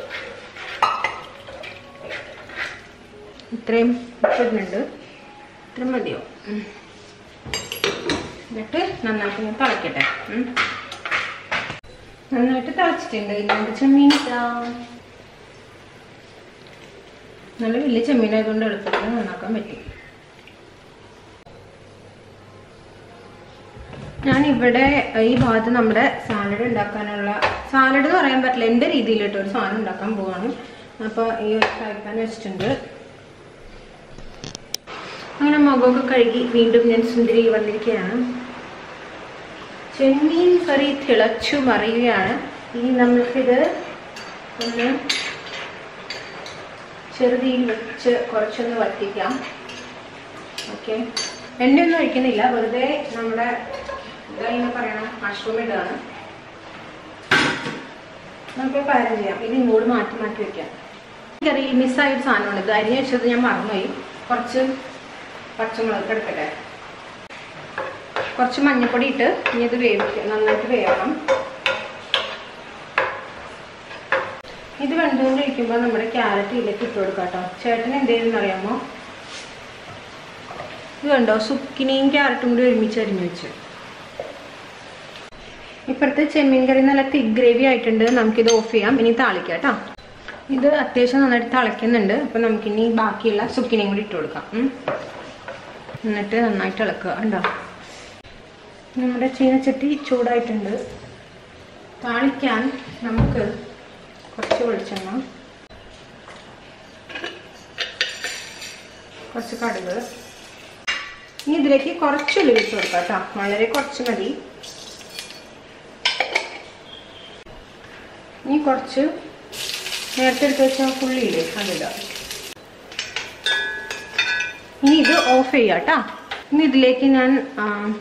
ഇത്രയും ഇട്ടിട്ടുണ്ട് ഇത്രയും മതിയോ ഉം. എന്നിട്ട് നന്നായിട്ട് ഞാൻ തിളക്കട്ടെ ഉം. നന്നായിട്ട് തിളച്ചിട്ടുണ്ട് ഇല്ലാണ്ട് ചെമ്മീൻ ഇടാം നല്ല വലിയ ചെമ്മീനായതുകൊണ്ട് എളുപ്പത്തിൽ നന്നാക്കാൻ പറ്റി ഞാൻ ഇവിടെ ഈ ഭാഗത്ത് നമ്മുടെ സാലഡ് ഉണ്ടാക്കാനുള്ള സാലഡ് എന്ന് പറയാൻ പറ്റില്ല എൻ്റെ രീതിയിലിട്ട് ഒരു സാധനം ഉണ്ടാക്കാൻ പോവാണ് അപ്പോൾ ഈ ഒരു ഫ്രൈ പാൻ വെച്ചിട്ടുണ്ട് അങ്ങനെ മുഖമൊക്കെ കഴുകി വീണ്ടും ഞാൻ സുന്ദരി വന്നിരിക്കുകയാണ് ചെമ്മീൻ കറി തിളച്ചു മറിയുകയാണ് ഇനി നമ്മൾക്കിത് ഒന്ന് ചെറുതീയിൽ വെച്ച് കുറച്ചൊന്ന് വറ്റിക്കാം ഓക്കെ എണ്ണയൊന്നും ഒഴിക്കുന്നില്ല വെറുതെ നമ്മുടെ ഇതെന്ന് പറയണം മഷ്റൂം ഇടാണ് നമുക്ക് ഒരു കാര്യം ചെയ്യാം ഇത് ഇങ്ങോട്ട് മാറ്റി മാറ്റി വെക്കാം ഈ കറിയിൽ മിസ്സായ ഒരു സാധനമാണ് ഇത് അരിഞ്ഞ് വെച്ചത് ഞാൻ മറന്നുപോയി കുറച്ച് പച്ചമുളക് എടുക്കട്ടെ കുറച്ച് മഞ്ഞപ്പൊടി ഇട്ട് ഇനി ഇത് വേവിക്കുക നന്നായിട്ട് വേവണം ഇത് വെന്തുകൊണ്ടിരിക്കുമ്പോൾ നമ്മുടെ ക്യാരറ്റ് ഇതിലേക്ക് ഇട്ട് കൊടുക്കാം കേട്ടോ ചേട്ടൻ എന്ത് ചെയ്യുമെന്ന് അറിയാമോ ഇത് കണ്ടോ സുക്കിനിയും ക്യാരറ്റും കൂടി ഒരുമിച്ച് അരിഞ്ഞു വെച്ചു ഇപ്പോഴത്തെ ചെമ്മീൻ കറി നല്ല തിക് ഗ്രേവി ആയിട്ടുണ്ട് നമുക്കിത് ഓഫ് ചെയ്യാം ഇനി താളിക്കാം കേട്ടോ ഇത് അത്യാവശ്യം നന്നായിട്ട് തിളയ്ക്കുന്നുണ്ട് അപ്പം നമുക്കിനി ബാക്കിയുള്ള സുക്കിനിയും കൂടി ഇട്ട് കൊടുക്കാം ഉം. എന്നിട്ട് നന്നായിട്ട് ഇളക്കുക ഉണ്ടോ നമ്മുടെ ചീനച്ചട്ടി ചൂടായിട്ടുണ്ട് താളിക്കാൻ നമുക്ക് കുറച്ച് വെളിച്ചെണ്ണ കുറച്ച് കടുക് ഇനി ഇതിലേക്ക് കുറച്ച് ഉലുവ ഇട്ട് കൊടുക്കാം കേട്ടോ വളരെ കുറച്ച് മതി ഇനി കുറച്ച് നേരത്തെ എടുത്ത് വെച്ച പുള്ളിയില്ലേ അതിടാം ഇനി ഇത് ഓഫ് ചെയ്യാം കേട്ടോ ഇനി ഇതിലേക്ക് ഞാൻ ആ,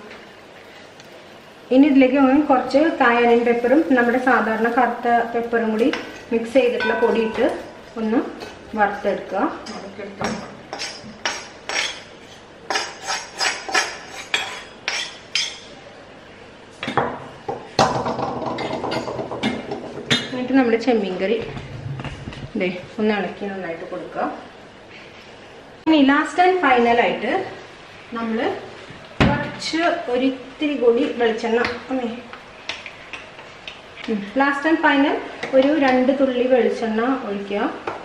ഇനി ഇതിലേക്ക് ഞാൻ കുറച്ച് കായാനും പെപ്പറും നമ്മുടെ സാധാരണ കറുത്ത പെപ്പറും കൂടി മിക്സ് ചെയ്തിട്ടുള്ള പൊടിയിട്ട് ഒന്ന് വറുത്തെടുക്കുക അതൊക്കെ എടുത്തോ. എന്നിട്ട് നമ്മുടെ ചെമ്മീൻ കറി ദേ ഒന്ന് ഇളക്കി നന്നായിട്ട് കൊടുക്കുക ഇനി ലാസ്റ്റ് ആൻഡ് ഫൈനലായിട്ട് നമ്മൾ കുറച്ച് ഒരിത്തിരി കൂടി വെളിച്ചെണ്ണ അമ്മേ ലാസ്റ്റ് ആൻഡ് ഫൈനൽ ഒരു രണ്ട് തുള്ളി വെളിച്ചെണ്ണ ഒഴിക്കുക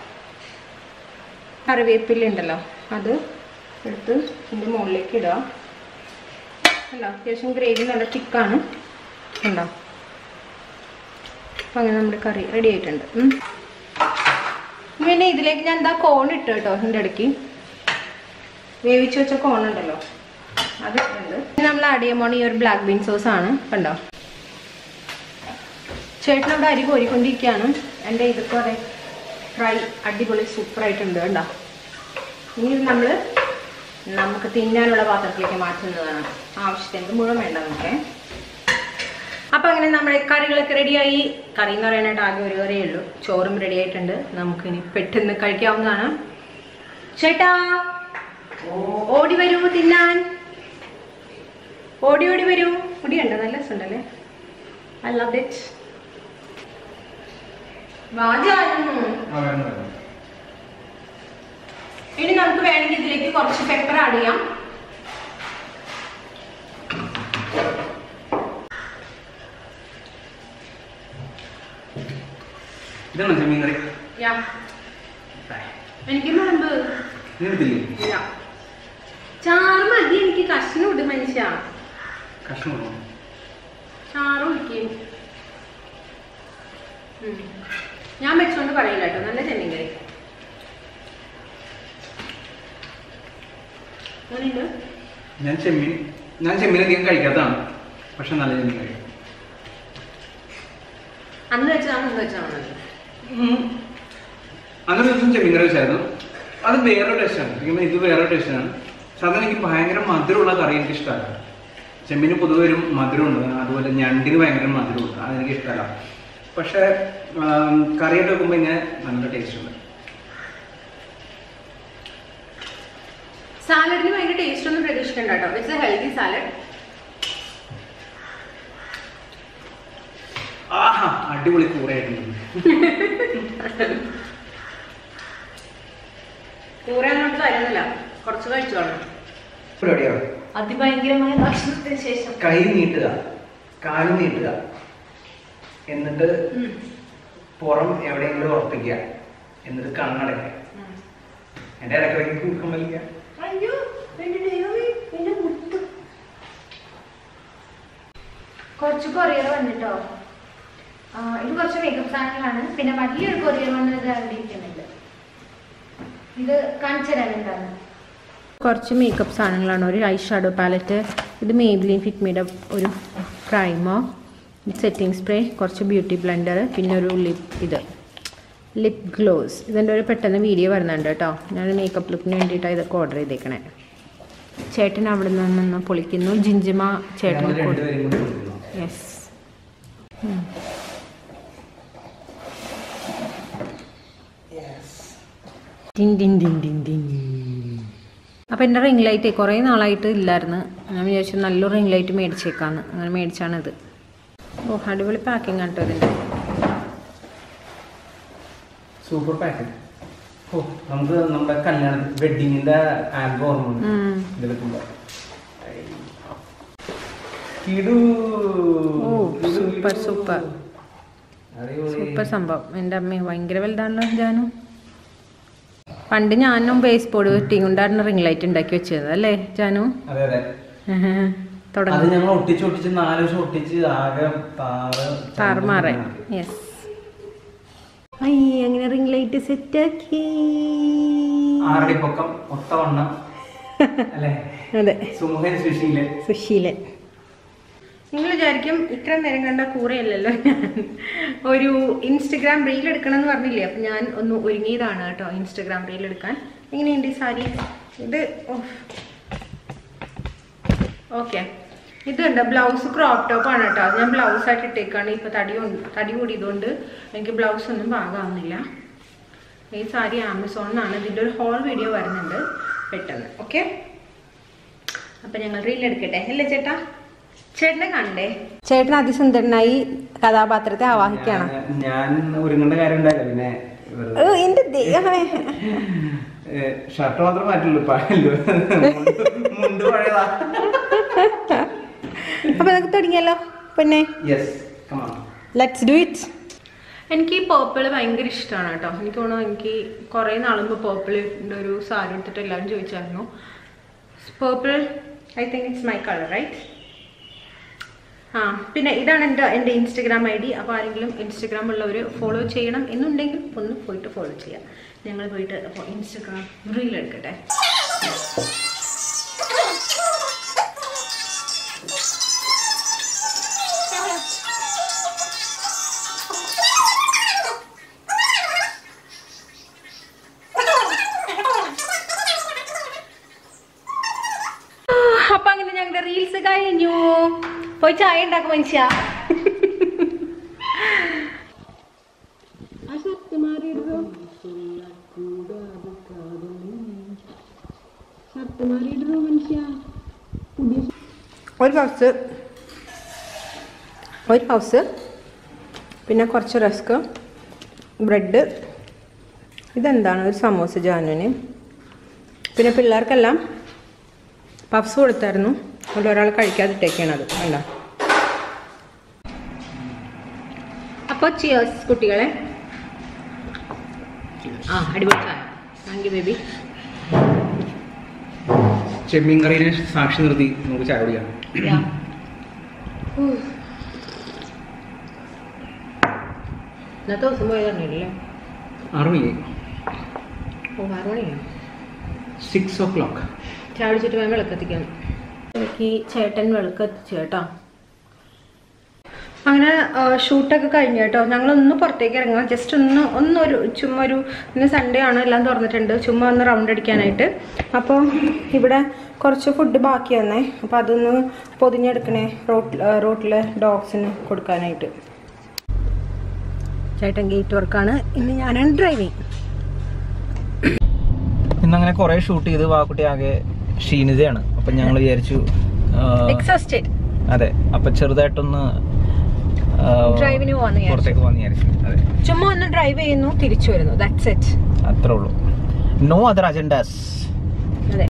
കറിവേപ്പില ഉണ്ടല്ലോ അത് എടുത്ത് ഇതിൻ്റെ മുകളിലേക്ക് ഇടുക അല്ല അത്യാവശ്യം ഗ്രേവി നല്ല തിക്കാണ് ഉണ്ടോ അപ്പം അങ്ങനെ നമ്മുടെ കറി റെഡി ആയിട്ടുണ്ട് ഉം. പിന്നെ ഇതിലേക്ക് ഞാൻ എന്താ കോൺ ഇട്ട് കേട്ടോ ഇതിൻ്റെ ഇടയ്ക്ക് വേവിച്ച് വെച്ച കോൺ ഉണ്ടല്ലോ അത് ഇട്ടുണ്ട് ഇനി നമ്മൾ ആഡ് ചെയ്യാൻ പോണ ഈ ഒരു ബ്ലാക്ക് ബീൻ സോസ് ആണ് കണ്ടോ ചേട്ടനവിടെ അരി കോരിക്കൊണ്ടിരിക്കുകയാണ് എൻ്റെ ഇതൊക്കെ അതെ ഫ്രൈ അടിപൊളി സൂപ്പർ ആയിട്ടുണ്ട് കണ്ടോ ഇനി നമ്മൾ നമുക്ക് തിന്നാനുള്ള പാത്രത്തിലേക്ക് മാറ്റുന്നതാണ് ആവശ്യത്തിന് മുഴുവൻ വേണ്ട നമുക്ക് അപ്പൊ അങ്ങനെ നമ്മുടെ കറികളൊക്കെ റെഡിയായി കറി എന്ന് പറയാനായിട്ട് ആകെ ഒരു കറിയേ ഉള്ളൂ ചോറും റെഡി ആയിട്ടുണ്ട് നമുക്ക് ഇനി പെട്ടെന്ന് കഴിക്കാവുന്നതാണ് ചേട്ടാ ഓടി വരൂ തിന്നാൻ ഓടി ഓടി വരൂ മുടിയുണ്ടോ നല്ല രസമുണ്ടല്ലേ ഐ ലവ് ഇറ്റ് വാജായിരുന്നു ഇനി നമുക്ക് വേണമെങ്കിൽ ഇതിലേക്ക് കുറച്ച് പെപ്പർ ആഡ് ചെയ്യാം ഇതാണ് ചെമ്മീൻ കറി യാ എനിക്ക് മുമ്പ് നീ എടുത്തില്ലേ ഇല്ല ചാറ് മതി എനിക്ക് കഷ്ണം ഇട് മനുഷ്യ കഷ്ണം ഇടണോ? ചാറ് ഒഴിക്കും ഞാൻ വെച്ചോണ്ട് പറയില്ല കേട്ടോ നല്ല ചെമ്മീൻ കറി അങ്ങനെയുണ്ട് ഞാൻ ചെമ്മീൻ ഞാൻ ചെമ്മീൻ അധികം കഴിക്കാത്തതാണ് പക്ഷെ നല്ല ചെമ്മീൻ കറി അന്ന് വെച്ചതാണ് ഇന്ന് വെച്ചതാണ് അന്നൊരു ദിവസം ചെമ്മീൻ കറി വെച്ചായിരുന്നു അത് വേറൊരു ടേസ്റ്റാണ് ശരിക്കും ഇത് വേറൊരു ടേസ്റ്റാണ് സാധാരണ എനിക്ക് ഭയങ്കര മധുരമുള്ള കറി എനിക്ക് ഇഷ്ടമല്ല ചെമ്മീന് പൊതുവെ ഒരു മധുരമുണ്ട് അതുപോലെ ഞണ്ടിന് ഭയങ്കര മധുരമുണ്ട് അതെനിക്ക് ഇഷ്ടമല്ല പക്ഷേ ആം, കറിയായിട്ട് വെക്കുമ്പോൾ ഇങ്ങനെ നല്ല ടേസ്റ്റ് ഉണ്ട് സാലഡിന് ഭയങ്കര ടേസ്റ്റ് ഒന്നും പ്രതീക്ഷിക്കണ്ട കേട്ടോ ഇറ്റ്സ് എ ഹെൽത്തി സാലഡ് ആഹാ അടിപൊളി കൂറയായിട്ടുണ്ട് കൂറ അങ്ങോട്ട് കാര്യമൊന്നുമില്ല കുറച്ച് കഴിച്ചു വേണം പരിപാടിയാണ് അതിഭയങ്കരമായ ഭക്ഷണത്തിന് ശേഷം കൈ നീട്ടുക കാല് നീട്ടുക എന്നിട്ട് ഉം. പുറം എവിടെയെങ്കിലും ഉറപ്പിക്കുക എന്നിട്ട് കണ്ണടയ്ക്കുക ഉം. എൻ്റെ ഇടയ്ക്കിടയ്ക്ക് കൂക്കം വലിക്കുക അയ്യോ എന്റെ ദൈവമേ എന്റെ മുത്ത് കുറച്ച് കൊറിയർ വന്നിട്ടോ ആ, ഇത് കുറച്ച് മേക്കപ്പ് സാധനങ്ങളാണ് പിന്നെ വലിയൊരു കൊറിയർ വന്നത് അവിടെ ഇരിക്കുന്നുണ്ട് ഇത് കാണിച്ചു തരാൻ എന്താണ് കുറച്ച് മേക്കപ്പ് സാധനങ്ങളാണ് ഒരു ഐ ഷാഡോ പാലറ്റ് ഇത് മേബിലിൻ ഫിറ്റ്മിയുടെ ഒരു പ്രൈമോ സെറ്റിംഗ് സ്പ്രേ കുറച്ച് ബ്യൂട്ടി ബ്ലെൻഡർ പിന്നെ ഒരു ലിപ് ഇത് ലിപ് ഗ്ലോസ് ഇതിൻ്റെ ഒരു പെട്ടെന്ന് വീഡിയോ വരുന്നുണ്ട് കേട്ടോ ഞാൻ മേക്കപ്പ് ലുക്കിന് വേണ്ടിയിട്ടാണ് ഇതൊക്കെ ഓർഡർ ചെയ്തേക്കണേ ചേട്ടൻ അവിടെ നിന്ന് പൊളിക്കുന്നു ജിഞ്ചിമ ചേട്ടൻ ഞങ്ങൾ രണ്ടുപേരും കൂടി കൊടുക്കുന്നു യെസ് അപ്പം എൻ്റെ റിംഗ് ലൈറ്റ് കുറേ നാളായിട്ട് ഇല്ലായിരുന്നു ഞാൻ വിചാരിച്ചു നല്ലൊരു റിംഗ് ലൈറ്റ് മേടിച്ചേക്കാന്ന് അങ്ങനെ മേടിച്ചാണിത് ഓ അടിപൊളി പാക്കിംഗ് ആണ് കേട്ടോ ഇതിൻ്റെ സൂപ്പർ പാക്കറ്റ് ഓ നമുക്ക് നമ്മുടെ കല്യാണ വെഡിങ്ങിന്റെ ആൽബം ഓർമ്മ ഉണ്ട്. ഉം. ഇതിലെത്തുമ്പോ. കിടു. ഓ, കിടു, സൂപ്പർ, കിടു. സൂപ്പർ. അടിപൊളി. സൂപ്പർ സംഭവം എൻ്റെ അമ്മ ഭയങ്കര വലുതാണല്ലോ ജാനു പണ്ട് ഞാനും ബേസ് ബോർഡ് വെട്ടിയും കൊണ്ടായിരുന്നു റിംഗ് ലൈറ്റ് ഉണ്ടാക്കി വെച്ചത് അല്ലേ ജാനു അതെ അതെ അത് തുടങ്ങി ഞങ്ങൾ ഒട്ടിച്ച് ഒട്ടിച്ച് നാല് ദിവസം ഒട്ടിച്ച് ആകെ താറ് താറുമാറേ യെസ് ഐ അങ്ങനെ റിംഗ് ലൈറ്റ് സെറ്റാക്കി ആറടി പൊക്കം ഒത്തവണ്ണം അല്ലേ അതെ സുമുഖൻ സുശീലൻ സുശീലൻ നിങ്ങൾ വിചാരിക്കും ഇത്ര നേരം കണ്ട കൂറയല്ലല്ലോ ഞാൻ ഒരു ഇൻസ്റ്റഗ്രാം റീൽ എടുക്കണം എന്ന് പറഞ്ഞില്ലേ അപ്പം ഞാൻ ഒന്ന് ഒരുങ്ങിയതാണ് കേട്ടോ ഇൻസ്റ്റഗ്രാം റീൽ എടുക്കാൻ എങ്ങനെയുണ്ട് ഈ സാരി ഇത് ഓക്കെ ഇത് കണ്ടോ ബ്ലൗസ് ക്രോപ്പ് ടോപ്പ് ആണ് കേട്ടോ അത് ഞാൻ ബ്ലൗസ് ആയിട്ട് ഇട്ടേക്കാണ് ഇപ്പൊ തടി കൊണ്ട് തടി കൂടിയതുകൊണ്ട് എനിക്ക് ബ്ലൗസ് ഒന്നും പാകാവുന്നില്ല ഈ സാരി ആമസോണിനാണ് ഇതിൻ്റെ ഒരു ഹോൾ വീഡിയോ വരുന്നുണ്ട് പെട്ടെന്ന് ഓക്കെ അപ്പൊ ഞങ്ങൾ റീൽ എടുക്കട്ടെ അല്ലേ ചേട്ടാ ചേട്ടനെ കാണണ്ടേ ചേട്ടൻ അതിസുന്ദരനായി കഥാപാത്രത്തെ ആവാഹിക്കണം ഞാൻ- ഞാൻ ഒരുങ്ങേണ്ട കാര്യം ഉണ്ടായില്ല പിന്നെ വെറുതെ എന്റെ ദൈവമേ ഷർട്ട് മാത്രം മാറ്റുള്ളൂ പഴയല്ലോ മുണ്ട് പഴയതാ അപ്പൊ നമുക്ക് തുടങ്ങിയല്ലോ പിന്നെ യെസ് കമാ ലെറ്റ്സ് ഡു ഇറ്റ് എനിക്ക് ഈ പേർപ്പിൾ ഭയങ്കര ഇഷ്ടമാണ് കേട്ടോ എനിക്ക് തോന്നുന്നു എനിക്ക് കുറേ നാളുമ്പോൾ പേർപ്പിളിൻ്റെ ഒരു സാരി എടുത്തിട്ട് എല്ലാവരും ചോദിച്ചായിരുന്നു purple I think it's my colour right ആ പിന്നെ ഇതാണ് എൻ്റെ എൻ്റെ ഇൻസ്റ്റഗ്രാം ഐ ഡി അപ്പോൾ ആരെങ്കിലും ഇൻസ്റ്റഗ്രാം ഉള്ളവർ ഫോളോ ചെയ്യണം എന്നുണ്ടെങ്കിൽ ഒന്ന് പോയിട്ട് ഫോളോ ചെയ്യാം ഞങ്ങൾ പോയിട്ട് അപ്പോൾ ഇൻസ്റ്റഗ്രാം റീൽ എടുക്കട്ടെ അപ്പൊ അങ്ങനെ ഞങ്ങളുടെ റീൽസ് കഴിഞ്ഞു പോയി ചായ ഉണ്ടാക്കും മനുഷ്യ ആ ഷർട്ട് മാറിയിടുന്നു ഷർട്ട് മാറിയിടുന്നു മനുഷ്യ ഒരു പൗസ് ഒരു പൗസ് പിന്നെ കുറച്ച് റസ്ക് ബ്രെഡ് ഇതെന്താണ് ഒരു സമോസ ജാനുവിന് പിന്നെ പിള്ളേർക്കെല്ലാം പഫ്സ് കൊടുത്തായിരുന്നു അവിടെ ഒരാൾ കഴിക്കാതിട്ടേക്കാണ് അത് വേണ്ട അപ്പൊ ചിയേഴ്സ് കുട്ടികളെ ആ അടിപൊളി ചായ താങ്ക് യു ബേബി ചെമ്മീൻ കറീനെ സാക്ഷി നിർത്തി നമുക്ക് ചായ കുടിക്കാം ഇന്നത്തെ ദിവസം പോയി പറഞ്ഞില്ലേ ആറ് മണി ഓ ആറ് മണിയാണ് സിക്സ് ഓ ക്ലോക്ക് ചായ കുടിച്ചിട്ട് വേണം വിളക്കെത്തിക്കാൻ എനിക്ക് ചേട്ടൻ വിളക്കെത്തിച്ചു കേട്ടോ അങ്ങനെ ആ, ഷൂട്ടൊക്കെ കഴിഞ്ഞു കേട്ടോ ഞങ്ങളൊന്ന് പുറത്തേക്ക് ഇറങ്ങാം ജസ്റ്റ് ഒന്ന് ഒന്നൊരു ചുമ്മാ ഒരു ഇന്ന് സൺഡേ ആണ് എല്ലാം തുറന്നിട്ടുണ്ട് ചുമ്മാ ഒന്ന് റൗണ്ട് അടിക്കാനായിട്ട് അപ്പോൾ ഇവിടെ കുറച്ച് ഫുഡ് ബാക്കി വന്നേ അപ്പോൾ അതൊന്ന് പൊതിഞ്ഞെടുക്കണേ റോട്ടിൽ റോട്ടിൽ ഡോഗ്സിന് കൊടുക്കാനായിട്ട് ചേട്ടൻ ഗേറ്റ് വർക്കാണ് ഇന്ന് ഞാനാണ് ഡ്രൈവിങ് ഇന്നങ്ങനെ കുറെ ഷൂട്ട് ചെയ്ത് വാക്കുട്ടി ആകെ ക്ഷീണിതയാണ് അപ്പൊ ഞങ്ങൾ വിചാരിച്ചു ആ, എക്സോസ്റ്റഡ് അതെ അപ്പൊ ചെറുതായിട്ടൊന്ന് ആ, ഡ്രൈവിന് പോവാന്ന് വിചാരിച്ചു. പുറത്തേക്ക് പോകാന്ന് വിചാരിച്ചു അതെ ചുമ്മാ ഒന്ന് ഡ്രൈവ് ചെയ്യുന്നു തിരിച്ചു വരുന്നു ദാറ്റ്സ് ഇറ്റ് അത്രേ ഉള്ളൂ നോ അതർ അജൻഡാസ് അതെ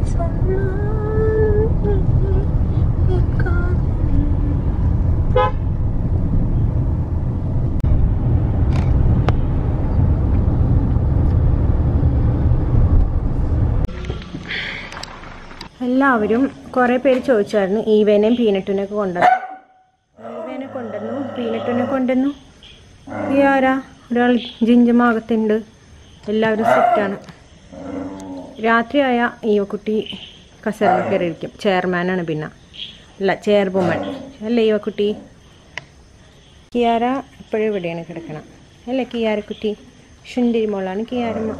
എല്ലാവരും കുറേ പേര് ചോദിച്ചായിരുന്നു ഈവേനെയും പീനട്ടിനെയൊക്കെ കൊണ്ടുവന്നു ഈവേനെ കൊണ്ടുവന്നു പീനട്ടിനെ കൊണ്ടുവന്നു ഈ ആരാ ഒരാൾ ജിഞ്ചമാകത്തുണ്ട് എല്ലാവരും സെറ്റാണ് രാത്രിയായ ഈവക്കുട്ടി കസേരയിൽ കയറിയിരിക്കും ചെയർമാനാണ് പിന്നെ അല്ല ചെയർവുമൺ അല്ലേ ഈവക്കുട്ടി കിയാര ഇപ്പോഴും ഇവിടെയാണ് കിടക്കണം അല്ലേ കിയാരക്കുട്ടി ശുന്തിരി മോളാണ് കിയാരമ്മ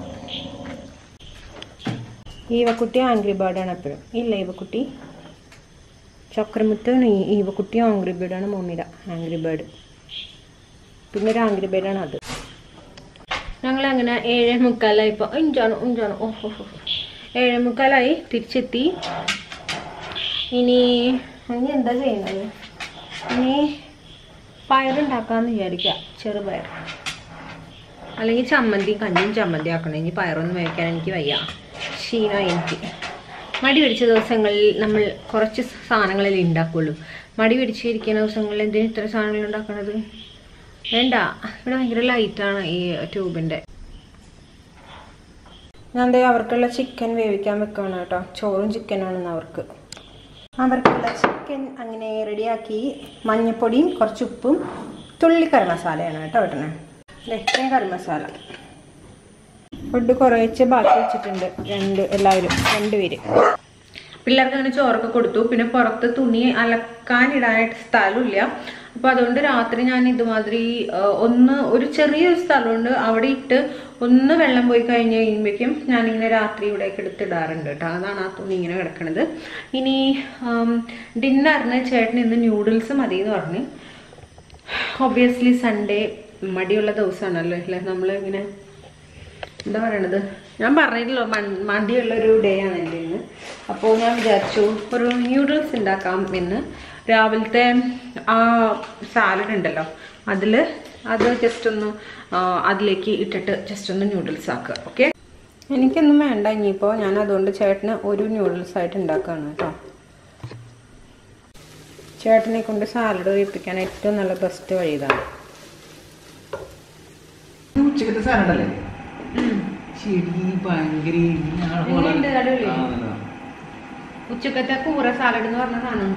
ഈവക്കുട്ടി ആംഗ്രി ബേർഡാണ് എപ്പോഴും ഇല്ല ഈവക്കുട്ടി ചക്രമുത്ത് ഈ ഈവക്കുട്ടി ആംഗ്രി ബേർഡാണ് മമ്മിയുടെ ആംഗ്രി ബേർഡ് പിന്നെ ഒരു ആംഗ്രി ബേർഡാണ് അത് ഞങ്ങൾ അങ്ങനെ ഏഴേ മുക്കാലായി ഇപ്പോൾ അഞ്ചാണ് അഞ്ചാണ് ഓഹോ ഏഴേ മുക്കാലായി തിരിച്ചെത്തി ഇനി ഇനി എന്താ ചെയ്യുന്നത് ഇനി പയറുണ്ടാക്കാമെന്ന് വിചാരിക്കുക ചെറുപയർ അല്ലെങ്കിൽ ചമ്മന്തി കഞ്ഞിയും ചമ്മന്തി ആക്കണം ഇനി പയറൊന്നും വയ്ക്കാൻ എനിക്ക് വയ്യ ക്ഷീണ എനിക്ക് മടി പിടിച്ച ദിവസങ്ങളിൽ നമ്മൾ കുറച്ച് സാധനങ്ങളിൽ ഉണ്ടാക്കുള്ളൂ മടി പിടിച്ചിരിക്കുന്ന ദിവസങ്ങളിൽ എന്തിനു ഇത്ര സാധനങ്ങൾ ഉണ്ടാക്കണത് വേണ്ട ഇവിടെ ഭയങ്കര ലൈറ്റാണ് ഈ ട്യൂബിൻ്റെ ഞാൻ ദേ അവർക്കുള്ള ചിക്കൻ വേവിക്കാൻ വെക്കുകയാണ് കേട്ടോ ചോറും ചിക്കനാണെന്ന് അവർക്ക് അവർക്കുള്ള ചിക്കൻ അങ്ങനെ റെഡിയാക്കി മഞ്ഞപ്പൊടിയും കുറച്ച് ഉപ്പും തുള്ളി കറി മസാലയാണ് കേട്ടോ ഇടണേ ദേ കറി മസാല ഫുഡ് കുറേച്ച് ബാക്കി വെച്ചിട്ടുണ്ട് രണ്ട് എല്ലാവരും രണ്ടുപേര് പിള്ളേർക്ക് അങ്ങനെ ചോറൊക്കെ കൊടുത്തു പിന്നെ പുറത്ത് തുണി അലക്കാനിടാനായിട്ട് സ്ഥലമില്ല അപ്പോൾ അതുകൊണ്ട് രാത്രി ഞാൻ ഇതുമാതിരി ആ, ഒന്ന് ഒരു ചെറിയൊരു സ്ഥലമുണ്ട് അവിടെ ഇട്ട് ഒന്ന് വെള്ളം പോയി കഴിഞ്ഞ് കഴിയുമ്പോഴേക്കും ഞാനിങ്ങനെ രാത്രി ഇവിടേക്ക് എടുത്തിടാറുണ്ട് കേട്ടോ അതാണ് ആ തുണി ഇങ്ങനെ കിടക്കണത് ഇനി ഡിന്നറിന് ചേട്ടൻ ഇന്ന് ന്യൂഡിൽസ് മതി എന്ന് പറഞ്ഞ് ഒബ്വിയസ്ലി സൺഡേ മടിയുള്ള ദിവസമാണല്ലോ അല്ലേ നമ്മൾ ഇങ്ങനെ എന്താ പറയണത് ഞാൻ പറഞ്ഞില്ലല്ലോ മൺ- മടിയുള്ളൊരു ഡേ ആണ് എൻ്റെ ഇന്ന് അപ്പോൾ ഞാൻ വിചാരിച്ചു ഒരു ന്യൂഡിൽസ് ഉണ്ടാക്കാം എന്ന് രാവിലത്തെ ആ സാലഡ് ഉണ്ടല്ലോ അതിൽ അത് ജസ്റ്റ് ഒന്ന് ആ, അതിലേക്ക് ഇട്ടിട്ട് ജസ്റ്റ് ഒന്ന് ന്യൂഡിൽസ് ആക്കുക ഓക്കെ എനിക്കൊന്നും വേണ്ട ഇനിയിപ്പോൾ ഞാൻ അതുകൊണ്ട് ചേട്ടന് ഒരു ന്യൂഡിൽസ് ആയിട്ട് ഉണ്ടാക്കുകയാണ് കേട്ടോ ചേട്ടനെ കൊണ്ട് സാലഡ് ഒഴിപ്പിക്കാൻ ഏറ്റവും നല്ല ബെസ്റ്റ് വഴി ഇതാണ് ഇത് ഉച്ചക്കത്തെ സാലഡ് അല്ലേ ശരി ഭയങ്കര എങ്ങനെയുണ്ട്? അടിപൊളി? ഉച്ചക്കത്തെ കൂറ സാലഡ് എന്ന് പറഞ്ഞ സാധനം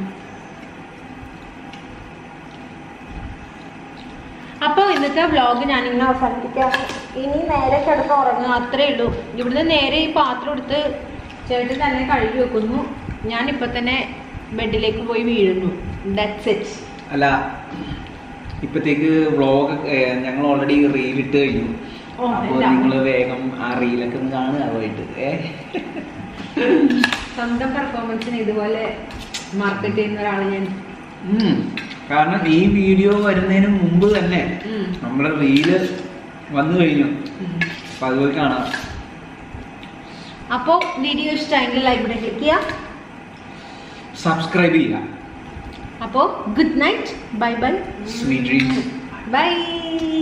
അപ്പോൾ ഇന്നത്തെ വ്ലോഗ് ഞാനിങ്ങനെ അവസാനിപ്പിക്കാം ഇനി നേരെ കിടന്ന് ഉറങ്ങുക അത്രേ ഉള്ളൂ ഇവിടുന്ന് നേരെ ഈ പാത്രം എടുത്ത് ചേട്ടൻ തന്നെ കഴുകി വെക്കുന്നു ഞാനിപ്പോൾ തന്നെ ബെഡിലേക്ക് പോയി വീഴുന്നു ദാറ്റ്സ് ഇറ്റ് അല്ല ഇപ്പത്തേക്ക് വ്ളോഗ് ഞങ്ങൾ ഓൾറെഡി റീൽ ഇട്ട് കഴിഞ്ഞു ഓ, അപ്പൊ എല്ലാം. നിങ്ങൾ വേഗം ആ റീലൊക്കെ ഒന്ന് കാണുക പോയിട്ട് ഏ സ്വന്തം പെർഫോമൻസിന് ഇതുപോലെ മാർക്കറ്റ് ചെയ്യുന്ന ഒരാൾ ഞാൻ ഉം. കാരണം ഈ വീഡിയോ വരുന്നതിന് മുമ്പ് തന്നെ ഉം. നമ്മളെ റീല് വന്നു കഴിഞ്ഞു അപ്പൊ അതുപോലെ കാണാം അപ്പോൾ വീഡിയോ ഇഷ്ടമെങ്കിൽ ലൈക്ക് ബട്ടൺ ക്ലിക്ക് ചെയ്യാം സബ്സ്ക്രൈബ് ചെയ്യുക അപ്പോൾ good night bye bye sweet dreams by